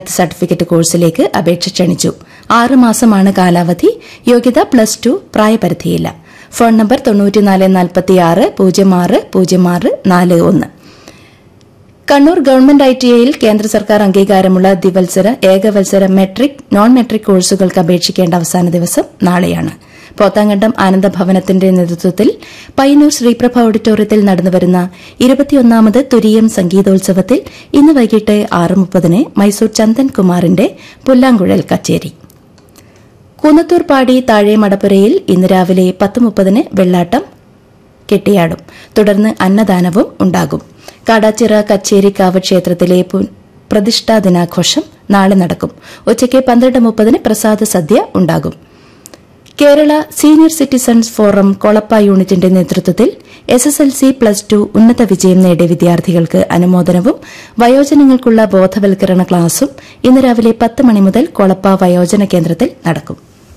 certificate കോഴ്സിലേക്ക് അപേക്ഷ ക്ഷണിച്ചു ആറ് മാസമാണ് കാലാവധി യോഗ്യത പ്ലസ് ടു പ്രായപരിധിയില്ല ഫോൺ നമ്പർ തൊണ്ണൂറ്റിനാല് നാൽപ്പത്തിയാറ് പൂജ്യം ആറ് പൂജ്യം ആറ് നാല് ഒന്ന് കണ്ണൂർ ഗവൺമെന്റ് ഐ ടി ഐയിൽ കേന്ദ്ര സർക്കാർ അംഗീകാരമുള്ള ദ്വിവത്സര ഏകവത്സര മെട്രിക് നോൺ മെട്രിക് കോഴ്സുകൾക്ക് അപേക്ഷിക്കേണ്ട അവസാന ദിവസം നാളെയാണ് പോത്താങ്കണ്ടം ആനന്ദഭവനത്തിന്റെ നേതൃത്വത്തിൽ പയ്യന്നൂർ ശ്രീപ്രഭ ഓഡിറ്റോറിയത്തിൽ നടന്നുവരുന്ന ഇരുപത്തിയൊന്നാമത് തുരീയം സംഗീതോത്സവത്തിൽ ഇന്ന് വൈകിട്ട് ആറ് മുപ്പതിന് മൈസൂർ ചന്ദൻ കുമാറിന്റെ പുല്ലാങ്കുഴൽ കച്ചേരി കൂനത്തൂർ പാടി താഴെ മടപ്പുരയിൽ ഇന്ന് രാവിലെ പത്ത് മുപ്പതിന് വെള്ളാട്ടം കെട്ടിയാടും തുടർന്ന് അന്നദാനവും ഉണ്ടാകും കാടാച്ചിറ കച്ചേരിക്കാവ് ക്ഷേത്രത്തിലെ പു- പ്രതിഷ്ഠാ ദിനാഘോഷം നാളെ നടക്കും ഉച്ചയ്ക്ക് പന്ത്രണ്ട് മുപ്പതിന് പ്രസാദ സദ്യ ഉണ്ടാകും Kerala senior citizens forum Kolappa യൂണിറ്റിന്റെ നേതൃത്വത്തിൽ S S L C plus two ഉന്നത വിജയം നേടിയ വിദ്യാർത്ഥികൾക്ക് അനുമോദനവും വയോജനങ്ങൾക്കുള്ള ബോധവൽക്കരണ ക്ലാസും ഇന്ന് രാവിലെ പത്ത് മണി മുതൽ കൊളപ്പ വയോജന കേന്ദ്രത്തിൽ നടക്കും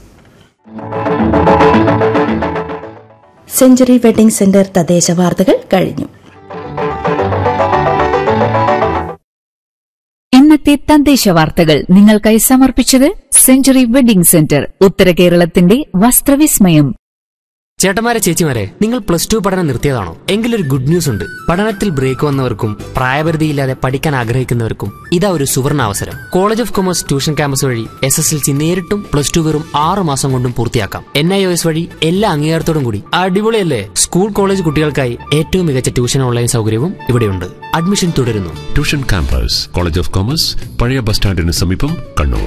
സെഞ്ചുറി വെഡിംഗ് സെന്റർ തദ്ദേശ വാർത്തകൾ കഴിഞ്ഞു ഇന്നത്തെ തദ്ദേശ വാർത്തകൾ നിങ്ങൾക്കായി സമർപ്പിച്ചത് സെഞ്ചുറി വെഡിംഗ് സെന്റർ ഉത്തര കേരളത്തിന്റെ വസ്ത്രവിസ്മയം ചേട്ടന്മാരെ ചേച്ചിമാരെ നിങ്ങൾ പ്ലസ് ടു പഠനം നിർത്തിയതാണോ എങ്കിലൊരു ഗുഡ് ന്യൂസ് ഉണ്ട് പഠനത്തിൽ ബ്രേക്ക് വന്നവർക്കും പ്രായപരിധിയില്ലാതെ പഠിക്കാൻ ആഗ്രഹിക്കുന്നവർക്കും ഇതാ ഒരു സുവർണ അവസരം college of commerce tuition campus വഴി എസ് എസ് എൽ സി നേരിട്ടും പ്ലസ് ടു വെറും ആറ് മാസം കൊണ്ടും പൂർത്തിയാക്കാം എൻ ഐ ഒ എസ് വഴി എല്ലാ അംഗീകാരത്തോടും കൂടി അടിപൊളിയല്ലേ സ്കൂൾ കോളേജ് കുട്ടികൾക്കായി ഏറ്റവും മികച്ച ട്യൂഷൻ ഓൺലൈൻ സൗകര്യവും ഇവിടെയുണ്ട് അഡ്മിഷൻ തുടരുന്നു tuition campus college of commerce പഴയ ബസ് സ്റ്റാൻഡിന് സമീപം Kannur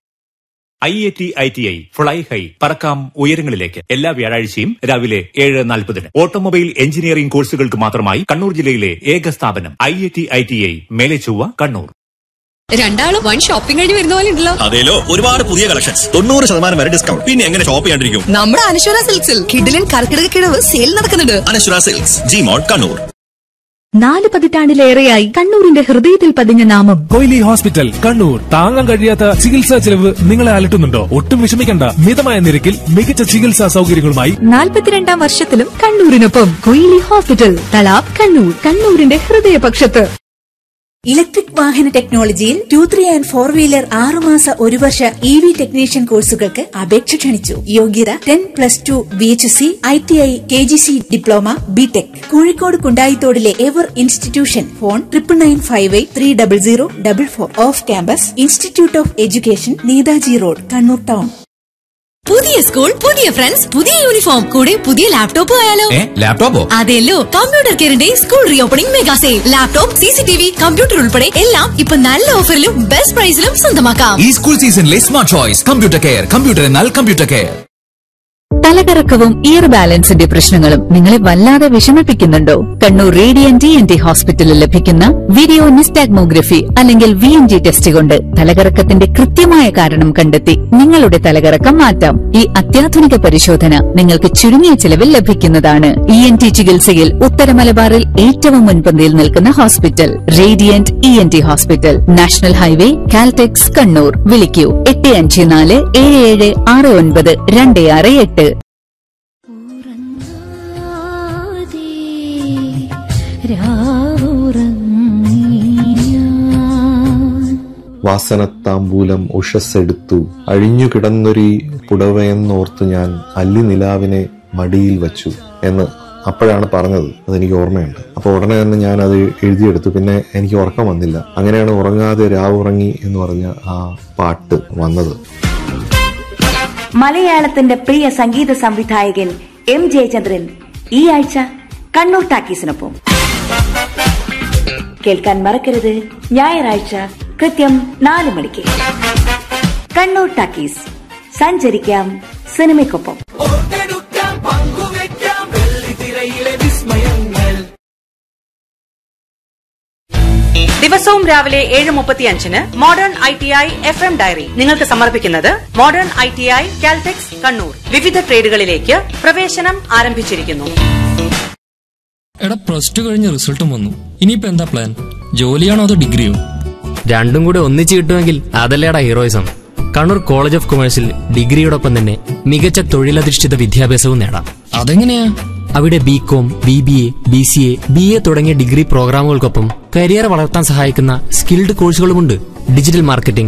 I I T I T I fly high പറക്കാം ഉയരങ്ങളിലേക്ക് എല്ലാ വ്യാഴാഴ്ചയും രാവിലെ ഏഴ് നാൽപ്പതിന് ഓട്ടോമൊബൈൽ എഞ്ചിനീയറിംഗ് കോഴ്സുകൾക്ക് മാത്രമായി കണ്ണൂർ ജില്ലയിലെ ഏക സ്ഥാപനം I I T I T I Melechovva Kannur രണ്ടാളും വൺ ഷോപ്പിംഗ് കഴിഞ്ഞ് വരുന്ന പോലെ ഉണ്ടല്ലോ അതേലോ ഒരുപാട് പുതിയ കളക്ഷൻസ് തൊണ്ണൂറ് ശതമാനം വരെ ഡിസ്കൗണ്ട് പിന്നെ എങ്ങനെ ഷോപ്പ് ചെയ്യാണ്ടിരിക്കും നമ്മുടെ അനശ്വര സിൽക്സിൽ കിഡിലൻ കർക്കിടക കിഴവ് സെയിൽ നടക്കുന്നുണ്ട് Anashwara silks G mall Kannur നാല് പതിറ്റാണ്ടിലേറെയായി കണ്ണൂരിന്റെ ഹൃദയത്തിൽ പതിഞ്ഞ നാമം കൊയിലി ഹോസ്പിറ്റൽ കണ്ണൂർ താങ്ങാൻ കഴിയാത്ത ചികിത്സാ ചെലവ് നിങ്ങളെ അലട്ടുന്നുണ്ടോ ഒട്ടും വിഷമിക്കണ്ട മിതമായ നിരക്കിൽ മികച്ച ചികിത്സാ സൗകര്യങ്ങളുമായി നാൽപ്പത്തിരണ്ടാം വർഷത്തിലും കണ്ണൂരിനൊപ്പം കൊയിലി ഹോസ്പിറ്റൽ തലാബ് കണ്ണൂർ കണ്ണൂരിന്റെ ഹൃദയപക്ഷത്ത് ഇലക്ട്രിക് വാഹന ടെക്നോളജിയിൽ two three and four wheeler ആറുമാസ ഒരു വർഷ ഇ വി ടെക്നീഷ്യൻ കോഴ്സുകൾക്ക് അപേക്ഷ ക്ഷണിച്ചു യോഗ്യത ten plus two B H C I T I K G C diploma B tech Kozhikode കുണ്ടായിത്തോടിലെ ever institution phone triple nine five eight three double zero double four of campus institute of education Netaji road Kannur town പുതിയ school പുതിയ friends പുതിയ uniform കൂടെ പുതിയ laptop ആയാലോ ലാപ്ടോപ്പോ അതെല്ലോ computer കെയറിന്റെ school re opening mega sale laptop C C T V computer ഉൾപ്പെടെ എല്ലാം ഇപ്പൊ നല്ല ഓഫറിലും ബെസ്റ്റ് പ്രൈസിലും സ്വന്തമാക്കാം ഈ സ്കൂൾ സീസണിലെ smart choice computer care computer എന്നാൽ കമ്പ്യൂട്ടർ കെയർ തലകറക്കവും ഇയർ ബാലൻസിന്റെ പ്രശ്നങ്ങളും നിങ്ങളെ വല്ലാതെ വിഷമിപ്പിക്കുന്നുണ്ടോ Kannur radiant T N T ഹോസ്പിറ്റലിൽ ലഭിക്കുന്ന വീഡിയോ നിസ്റ്റാഗ്മോഗ്രഫി അല്ലെങ്കിൽ വി എൻ ജി ടെസ്റ്റ് കൊണ്ട് തലകറക്കത്തിന്റെ കൃത്യമായ കാരണം കണ്ടെത്തി നിങ്ങളുടെ തലകറക്കം മാറ്റാം ഈ അത്യാധുനിക പരിശോധന നിങ്ങൾക്ക് ചുരുങ്ങിയ ചിലവിൽ ലഭിക്കുന്നതാണ് ഇ എൻ ടി ചികിത്സയിൽ ഉത്തര മലബാറിൽ ഏറ്റവും മുൻപന്തിയിൽ നിൽക്കുന്ന hospital radiant E N T hospital national highway Caltex Kannur വിളിക്കൂ എട്ട് അഞ്ച് നാല് ഏഴ് ഏഴ് ആറ് ഒൻപത് രണ്ട് ആറ് എട്ട് വാസനത്താമ്പൂലം ഉഷസ്സെടുത്തു അഴിഞ്ഞുകിടന്നൊരീ പുടവയെന്നോർത്ത് ഞാൻ അല്ലി നിലാവിനെ മടിയിൽ വച്ചു എന്ന് അപ്പോഴാണ് പറഞ്ഞത് അതെനിക്ക് ഓർമ്മയുണ്ട് അപ്പോൾ ഉടനെ തന്നെ ഞാൻ അത് എഴുതിയെടുത്തു പിന്നെ എനിക്ക് ഉറക്കം വന്നില്ല അങ്ങനെയാണ് ഉറങ്ങാതെ രാവുറങ്ങി എന്ന് പറഞ്ഞ ആ പാട്ട് വന്നത് മലയാളത്തിന്റെ പ്രിയ സംഗീത സംവിധായകൻ എം ജയചന്ദ്രൻ ഈ ആഴ്ച കണ്ണൂർ ടാക്കീസിനൊപ്പം കേൾക്കാൻ മറക്കരുത് ഞായറാഴ്ച കൃത്യം നാല് മണിക്ക് കണ്ണൂർ ടാക്കീസ് സഞ്ചരിക്കാം സിനിമയ്ക്കൊപ്പം ദിവസവും രാവിലെ ഏഴ് മുപ്പത്തി അഞ്ചിന് modern I T I F M diary നിങ്ങൾക്ക് സമർപ്പിക്കുന്നത് modern I T I Caltex Kannur വിവിധ ട്രേഡുകളിലേക്ക് പ്രവേശനം ആരംഭിച്ചിരിക്കുന്നു എടാ പ്ലസ് ടു കഴിഞ്ഞ റിസൾട്ടും വന്നു ഇനിയിപ്പോ എന്താ പ്ലാൻ ജോലിയാണോ അതോ ഡിഗ്രിയോ രണ്ടും കൂടെ ഒന്നിച്ച് കിട്ടുമെങ്കിൽ അതല്ലേടാ ഹീറോയിസം കണ്ണൂർ കോളേജ് ഓഫ് കൊമേഴ്സിൽ ഡിഗ്രിയോടൊപ്പം തന്നെ മികച്ച തൊഴിലധിഷ്ഠിത വിദ്യാഭ്യാസവും നേടാം അതെങ്ങനെയാ അവിടെ B com B B A B C A B A തുടങ്ങിയ ഡിഗ്രി പ്രോഗ്രാമുകൾക്കൊപ്പം കരിയർ വളർത്താൻ സഹായിക്കുന്ന സ്കിൽഡ് കോഴ്സുകളുമുണ്ട് ഡിജിറ്റൽ മാർക്കറ്റിംഗ്